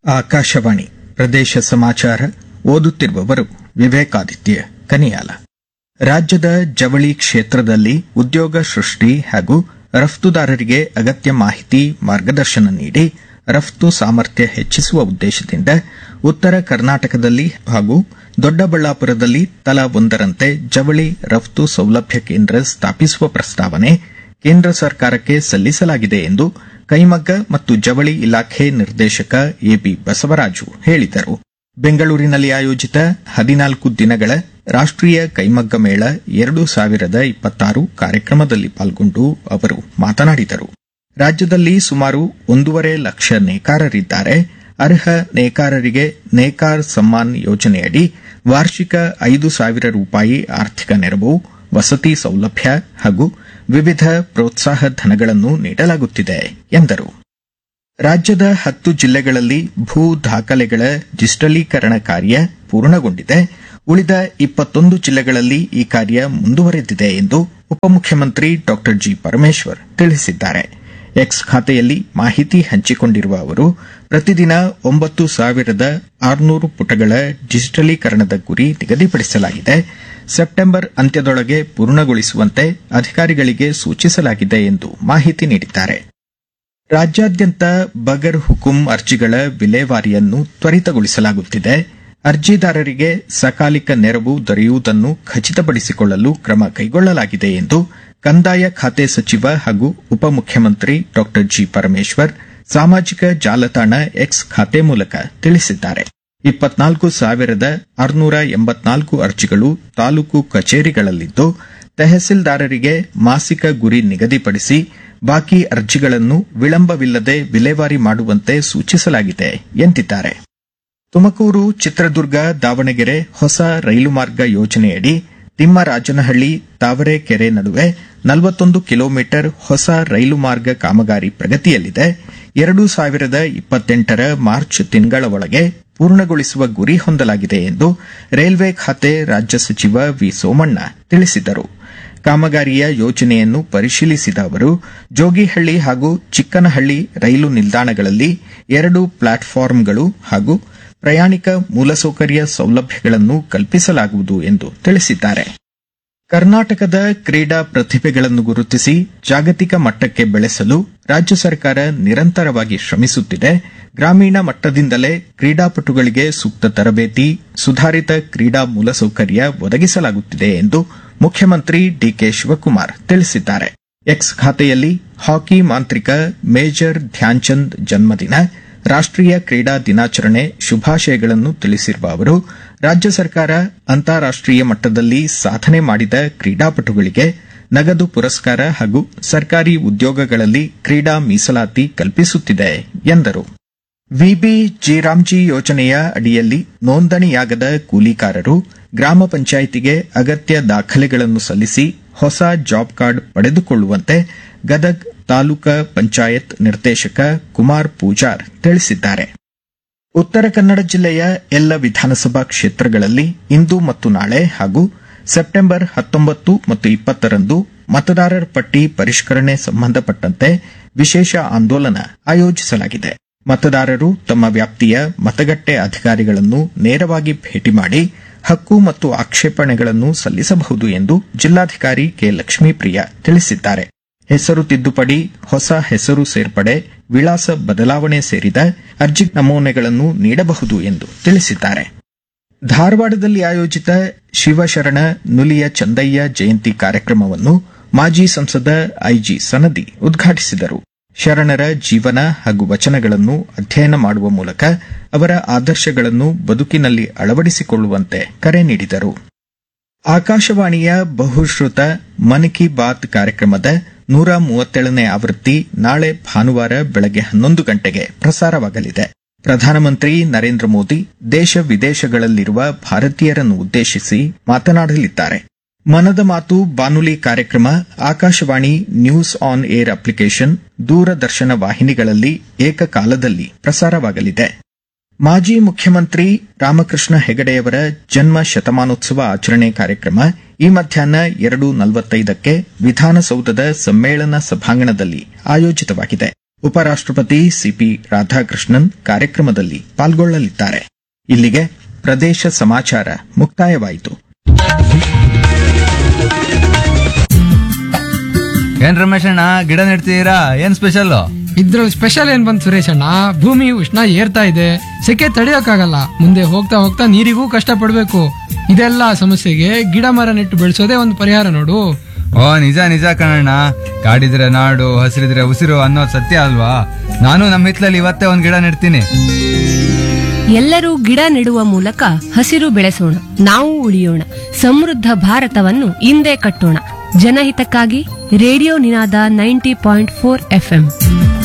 ಆಕಾಶವಾಣಿ ಪ್ರದೇಶ ಸಮಾಚಾರ ಓದುತ್ತಿರುವವರು ವಿವೇಕಾದಿತ್ಯ ಕನಿಯಾಲ ರಾಜ್ಯದ ಜವಳಿ ಕ್ಷೇತ್ರದಲ್ಲಿ ಉದ್ಯೋಗ ಸೃಷ್ಟಿ ಹಾಗೂ ರಫ್ತುದಾರರಿಗೆ ಅಗತ್ಯ ಮಾಹಿತಿ ಮಾರ್ಗದರ್ಶನ ನೀಡಿ ರಫ್ತು ಸಾಮರ್ಥ್ಯ ಹೆಚ್ಚಿಸುವ ಉದ್ದೇಶದಿಂದ ಉತ್ತರ ಕರ್ನಾಟಕದಲ್ಲಿ ಹಾಗೂ ದೊಡ್ಡಬಳ್ಳಾಪುರದಲ್ಲಿ ತಲಾ ಒಂದರಂತೆ ಜವಳಿ ರಫ್ತು ಸೌಲಭ್ಯ ಕೇಂದ್ರ ಸ್ಥಾಪಿಸುವ ಪ್ರಸ್ತಾವನೆ ಕೇಂದ್ರ ಸರ್ಕಾರಕ್ಕೆ ಸಲ್ಲಿಸಲಾಗಿದೆ ಎಂದು ಕೈಮಗ್ಗ ಮತ್ತು ಜವಳಿ ಇಲಾಖೆ ನಿರ್ದೇಶಕ ಎಬಿ ಬಸವರಾಜು ಹೇಳಿದರು ಬೆಂಗಳೂರಿನಲ್ಲಿ ಆಯೋಜಿತ ಹದಿನಾಲ್ಕು ದಿನಗಳ ರಾಷ್ಟೀಯ ಕೈಮಗ್ಗ ಮೇಳ ಎರಡು ಸಾವಿರದ ಇಪ್ಪತ್ತಾರು ಕಾರ್ಯಕ್ರಮದಲ್ಲಿ ಪಾಲ್ಗೊಂಡು ಅವರು ಮಾತನಾಡಿದರು ರಾಜ್ಯದಲ್ಲಿ ಸುಮಾರು ಒಂದೂವರೆ ಲಕ್ಷ ನೇಕಾರರಿದ್ದಾರೆ ಅರ್ಹ ನೇಕಾರರಿಗೆ ನೇಕಾರ್ ಸಮ್ಮಾನ್ ಯೋಜನೆಯಡಿ ವಾರ್ಷಿಕ ಐದು ಸಾವಿರ ರೂಪಾಯಿ ಆರ್ಥಿಕ ನೆರವು ವಸತಿ ಸೌಲಭ್ಯ ಹಾಗೂ ವಿವಿಧ ಪ್ರೋತ್ಸಾಹ ಧನಗಳನ್ನು ನೀಡಲಾಗುತ್ತಿದೆ ಎಂದರು ರಾಜ್ಯದ ಹತ್ತು ಜಿಲ್ಲೆಗಳಲ್ಲಿ ಭೂ ದಾಖಲೆಗಳ ಡಿಜಿಟಲೀಕರಣ ಕಾರ್ಯ ಪೂರ್ಣಗೊಂಡಿದೆ ಉಳಿದ ಇಪ್ಪತ್ತೊಂದು ಜಿಲ್ಲೆಗಳಲ್ಲಿ ಈ ಕಾರ್ಯ ಮುಂದುವರೆದಿದೆ ಎಂದು ಉಪಮುಖ್ಯಮಂತ್ರಿ ಡಾ ಜಿ ಪರಮೇಶ್ವರ್ ತಿಳಿಸಿದ್ದಾರೆ ಎಕ್ಸ್ ಖಾತೆಯಲ್ಲಿ ಮಾಹಿತಿ ಹಂಚಿಕೊಂಡಿರುವ ಅವರು ಪ್ರತಿದಿನ ಒಂಬತ್ತು ಸಾವಿರದ ಆರುನೂರು ಪುಟಗಳ ಡಿಜಿಟಲೀಕರಣದ ಗುರಿ ನಿಗದಿಪಡಿಸಲಾಗಿದೆ ಸೆಪ್ಟೆಂಬರ್ ಅಂತ್ಯದೊಳಗೆ ಪೂರ್ಣಗೊಳಿಸುವಂತೆ ಅಧಿಕಾರಿಗಳಿಗೆ ಸೂಚಿಸಲಾಗಿದೆ ಎಂದು ಮಾಹಿತಿ ನೀಡಿದ್ದಾರೆ ರಾಜ್ಯಾದ್ಯಂತ ಬಗರ್ ಹುಕುಂ ಅರ್ಜಿಗಳ ವಿಲೇವಾರಿಯನ್ನು ತ್ವರಿತಗೊಳಿಸಲಾಗುತ್ತಿದೆ ಅರ್ಜಿದಾರರಿಗೆ ಸಕಾಲಿಕ ನೆರವು ದೊರೆಯುವುದನ್ನು ಖಚಿತಪಡಿಸಿಕೊಳ್ಳಲು ಕ್ರಮ ಕೈಗೊಳ್ಳಲಾಗಿದೆ ಎಂದು ಕಂದಾಯ ಖಾತೆ ಸಚಿವ ಹಾಗೂ ಉಪಮುಖ್ಯಮಂತ್ರಿ ಡಾ ಜಿ ಪರಮೇಶ್ವರ್ ಸಾಮಾಜಿಕ ಜಾಲತಾಣ ಎಕ್ಸ್ ಖಾತೆ ಮೂಲಕ ತಿಳಿಸಿದ್ದಾರೆ ಇಪ್ಪತ್ನಾಲ್ಕು ಸಾವಿರದ ಆರುನೂರ ಎಂಬತ್ನಾಲ್ಕು ಅರ್ಜಿಗಳು ತಾಲೂಕು ಕಚೇರಿಗಳಲ್ಲಿದ್ದು ತಹಸೀಲ್ದಾರರಿಗೆ ಮಾಸಿಕ ಗುರಿ ನಿಗದಿಪಡಿಸಿ ಬಾಕಿ ಅರ್ಜಿಗಳನ್ನು ವಿಳಂಬವಿಲ್ಲದೆ ವಿಲೇವಾರಿ ಮಾಡುವಂತೆ ಸೂಚಿಸಲಾಗಿದೆ ಎಂದಿದ್ದಾರೆ ತುಮಕೂರು ಚಿತ್ರದುರ್ಗ ದಾವಣಗೆರೆ ಹೊಸ ರೈಲು ಮಾರ್ಗ ಯೋಜನೆಯಡಿ ತಿಮ್ಮರಾಜನಹಳ್ಳಿ ತಾವರೆಕೆರೆ ನಡುವೆ ನಲವತ್ತೊಂದು ಕಿಲೋಮೀಟರ್ ಹೊಸ ರೈಲು ಮಾರ್ಗ ಕಾಮಗಾರಿ ಪ್ರಗತಿಯಲ್ಲಿದೆ ಎರಡು ಸಾವಿರದ ಇಪ್ಪತ್ತೆಂಟರ ಮಾರ್ಚ್ ತಿಂಗಳ ಒಳಗೆ ಪೂರ್ಣಗೊಳಿಸುವ ಗುರಿ ಹೊಂದಲಾಗಿದೆ ಎಂದು ರೈಲ್ವೆ ಖಾತೆ ರಾಜ್ಯ ಸಚಿವ ವಿ ಸೋಮಣ್ಣ ತಿಳಿಸಿದರು ಕಾಮಗಾರಿಯ ಯೋಜನೆಯನ್ನು ಪರಿಶೀಲಿಸಿದ ಅವರು ಜೋಗಿಹಳ್ಳಿ ಹಾಗೂ ಚಿಕ್ಕನಹಳ್ಳಿ ರೈಲು ನಿಲ್ದಾಣಗಳಲ್ಲಿ ಎರಡು ಪ್ಲಾಟ್ಫಾರ್ಮ್ಗಳು ಹಾಗೂ ಪ್ರಯಾಣಿಕ ಮೂಲಸೌಕರ್ಯ ಸೌಲಭ್ಯಗಳನ್ನು ಕಲ್ಪಿಸಲಾಗುವುದು ಎಂದು ತಿಳಿಸಿದ್ದಾರೆ ಕರ್ನಾಟಕದ ಕ್ರೀಡಾ ಪ್ರತಿಭೆಗಳನ್ನು ಗುರುತಿಸಿ ಜಾಗತಿಕ ಮಟ್ಟಕ್ಕೆ ಬೆಳೆಸಲು ರಾಜ್ಯ ಸರ್ಕಾರ ನಿರಂತರವಾಗಿ ಶ್ರಮಿಸುತ್ತಿದೆ ಗ್ರಾಮೀಣ ಮಟ್ಟದಿಂದಲೇ ಕ್ರೀಡಾಪಟುಗಳಿಗೆ ಸೂಕ್ತ ತರಬೇತಿ ಸುಧಾರಿತ ಕ್ರೀಡಾ ಮೂಲಸೌಕರ್ಯ ಒದಗಿಸಲಾಗುತ್ತಿದೆ ಎಂದು ಮುಖ್ಯಮಂತ್ರಿ ಡಿಕೆ ಶಿವಕುಮಾರ್ ತಿಳಿಸಿದ್ದಾರೆ ಎಕ್ಸ್ ಖಾತೆಯಲ್ಲಿ ಹಾಕಿ ಮಾಂತ್ರಿಕ ಮೇಜರ್ ಧ್ಯಾನ್ಚಂದ್ ಜನ್ಮದಿನ ರಾಷ್ಟೀಯ ಕ್ರೀಡಾ ದಿನಾಚರಣೆ ಶುಭಾಶಯಗಳನ್ನು ತಿಳಿಸಿರುವ ಅವರು ರಾಜ್ಯ ಸರ್ಕಾರ ಅಂತಾರಾಷ್ಟೀಯ ಮಟ್ಟದಲ್ಲಿ ಸಾಧನೆ ಮಾಡಿದ ಕ್ರೀಡಾಪಟುಗಳಿಗೆ ನಗದು ಪುರಸ್ಕಾರ ಹಾಗೂ ಸರ್ಕಾರಿ ಉದ್ಯೋಗಗಳಲ್ಲಿ ಕ್ರೀಡಾ ಮೀಸಲಾತಿ ಕಲ್ಪಿಸುತ್ತಿದೆ ಎಂದರು ವಿಬಿ ಜಿರಾಮ್ಜಿ ಯೋಜನೆಯ ಅಡಿಯಲ್ಲಿ ನೋಂದಣಿಯಾಗದ ಕೂಲಿಕಾರರು ಗ್ರಾಮ ಪಂಚಾಯಿತಿಗೆ ಅಗತ್ಯ ದಾಖಲೆಗಳನ್ನು ಸಲ್ಲಿಸಿ ಹೊಸ ಜಾಬ್ ಕಾರ್ಡ್ ಪಡೆದುಕೊಳ್ಳುವಂತೆ ಗದಗ್ ತಾಲೂಕಾ ಪಂಚಾಯತ್ ನಿರ್ದೇಶಕ ಕುಮಾರ್ ಪೂಜಾರ್ ತಿಳಿಸಿದ್ದಾರೆ ಉತ್ತರ ಕನ್ನಡ ಜಿಲ್ಲೆಯ ಎಲ್ಲ ವಿಧಾನಸಭಾ ಕ್ಷೇತ್ರಗಳಲ್ಲಿ ಇಂದು ಮತ್ತು ನಾಳೆ ಹಾಗೂ ಸೆಪ್ಟೆಂಬರ್ ಹತ್ತೊಂಬತ್ತು ಮತ್ತು ಇಪ್ಪತ್ತರಂದು ಮತದಾರರ ಪಟ್ಟಿ ಪರಿಷ್ಕರಣೆ ಸಂಬಂಧಪಟ್ಟಂತೆ ವಿಶೇಷ ಆಂದೋಲನ ಆಯೋಜಿಸಲಾಗಿದೆ ಮತದಾರರು ತಮ್ಮ ವ್ಯಾಪ್ತಿಯ ಮತಗಟ್ಟೆ ಅಧಿಕಾರಿಗಳನ್ನು ನೇರವಾಗಿ ಭೇಟಿ ಮಾಡಿ ಹಕ್ಕು ಮತ್ತು ಆಕ್ಷೇಪಣೆಗಳನ್ನು ಸಲ್ಲಿಸಬಹುದು ಎಂದು ಜಿಲ್ಲಾಧಿಕಾರಿ ಕೆ ಲಕ್ಷ್ಮೀಪ್ರಿಯ ತಿಳಿಸಿದ್ದಾರೆ ಹೆಸರು ತಿದ್ದುಪಡಿ ಹೊಸ ಹೆಸರು ಸೇರ್ಪಡೆ ವಿಳಾಸ ಬದಲಾವಣೆ ಸೇರಿದ ಅರ್ಜಿ ನಮೂನೆಗಳನ್ನು ನೀಡಬಹುದು ಎಂದು ತಿಳಿಸಿದ್ದಾರೆ ಧಾರವಾಡದಲ್ಲಿ ಆಯೋಜಿತ ಶಿವಶರಣ ನುಲಿಯ ಚಂದಯ್ಯ ಜಯಂತಿ ಕಾರ್ಯಕ್ರಮವನ್ನು ಮಾಜಿ ಸಂಸದ ಐಜಿ ಸನದಿ ಉದ್ಘಾಟಿಸಿದರು ಶರಣರ ಜೀವನ ಹಾಗೂ ವಚನಗಳನ್ನು ಅಧ್ಯಯನ ಮಾಡುವ ಮೂಲಕ ಅವರ ಆದರ್ಶಗಳನ್ನು ಬದುಕಿನಲ್ಲಿ ಅಳವಡಿಸಿಕೊಳ್ಳುವಂತೆ ಕರೆ ನೀಡಿದರು ಆಕಾಶವಾಣಿಯ ಬಹುಶ್ರುತ ಮನ್ ಕಿ ಬಾತ್ ಕಾರ್ಯಕ್ರಮದ ನೂರ ಮೂವತ್ತೇಳನೇ ಆವೃತ್ತಿ ನಾಳೆ ಭಾನುವಾರ ಬೆಳಗ್ಗೆ ಹನ್ನೊಂದು ಗಂಟೆಗೆ ಪ್ರಸಾರವಾಗಲಿದೆ ಪ್ರಧಾನಮಂತ್ರಿ ನರೇಂದ್ರ ಮೋದಿ ದೇಶ ವಿದೇಶಗಳಲ್ಲಿರುವ ಭಾರತೀಯರನ್ನು ಉದ್ದೇಶಿಸಿ ಮಾತನಾಡಲಿದ್ದಾರೆ ಮನದ ಮಾತು ಬಾನುಲಿ ಕಾರ್ಯಕ್ರಮ Akashvani news on air application Doordarshan ವಾಹಿನಿಗಳಲ್ಲಿ ಏಕಕಾಲದಲ್ಲಿ ಪ್ರಸಾರವಾಗಲಿದೆ ಮಾಜಿ ಮುಖ್ಯಮಂತ್ರಿ ರಾಮಕೃಷ್ಣ ಹೆಗಡೆಯವರ ಜನ್ಮ ಶತಮಾನೋತ್ಸವ ಆಚರಣೆ ಕಾರ್ಯಕ್ರಮ ಈ ಮಧ್ಯಾಹ್ನ ಎರಡು ನಲವತ್ತೈದಕ್ಕೆ ವಿಧಾನಸೌಧದ ಸಮ್ಮೇಳನ ಸಭಾಂಗಣದಲ್ಲಿ ಆಯೋಜಿತವಾಗಿದೆ ಉಪರಾಷ್ಟ್ರಪತಿ ಸಿಪಿ ರಾಧಾಕೃಷ್ಣನ್ ಕಾರ್ಯಕ್ರಮದಲ್ಲಿ ಪಾಲ್ಗೊಳ್ಳಲಿದ್ದಾರೆ ಇಲ್ಲಿಗೆ ಪ್ರದೇಶ ಸಮಾಚಾರ ಮುಕ್ತಾಯವಾಯಿತು ಏನ್ ರಮೇಶ್ ಅಣ್ಣ ಗಿಡ ನೆಡ್ತಿದ್ದೀರಾ ಏನ್ ಸ್ಪೆಷಲ್ ಇದ್ರಲ್ಲಿ ಸ್ಪೆಷಲ್ ಏನ್ ಬಂತು ಸುರೇಶ್ ಅಣ್ಣ ಭೂಮಿ ಉಷ್ಣ ಏರ್ತಾ ಇದೆ ಸೆಕೆ ತಡೆಯೋಕ್ಕಾಗಲ್ಲ ಮುಂದೆ ಹೋಗ್ತಾ ಹೋಗ್ತಾ ನೀರಿಗೂ ಕಷ್ಟ ಪಡ್ಬೇಕು ಇದೆಲ್ಲ ಸಮಸ್ಯೆಗೆ ಗಿಡ ಮರ ನೆಟ್ಟು ಬೆಳೆಸೋದೇ ಒಂದು ಪರಿಹಾರ ನೋಡು ಓ ನಿಜ ನಿಜ ಕಣಣ್ಣ ಕಾಡಿದ್ರೆ ನಾಡು ಹಸಿರಿದ್ರೆ ಉಸಿರು ಅನ್ನೋದು ಸತ್ಯ ಅಲ್ವಾ ನಾನು ನಮ್ಮ ಹಿತ್ಲಲ್ಲಿ ಇವತ್ತೇ ಒಂದ್ ಗಿಡ ನೆಡ್ತೀನಿ ಎಲ್ಲರೂ ಗಿಡ ನೆಡುವ ಮೂಲಕ ಹಸಿರು ಬೆಳೆಸೋಣ ನಾವು ಉಳಿಯೋಣ ಸಮೃದ್ಧ ಭಾರತವನ್ನು ಇಂದೇ ಕಟ್ಟೋಣ ಜನಹಿತಕ್ಕಾಗಿ radio Ninada ninety point four FM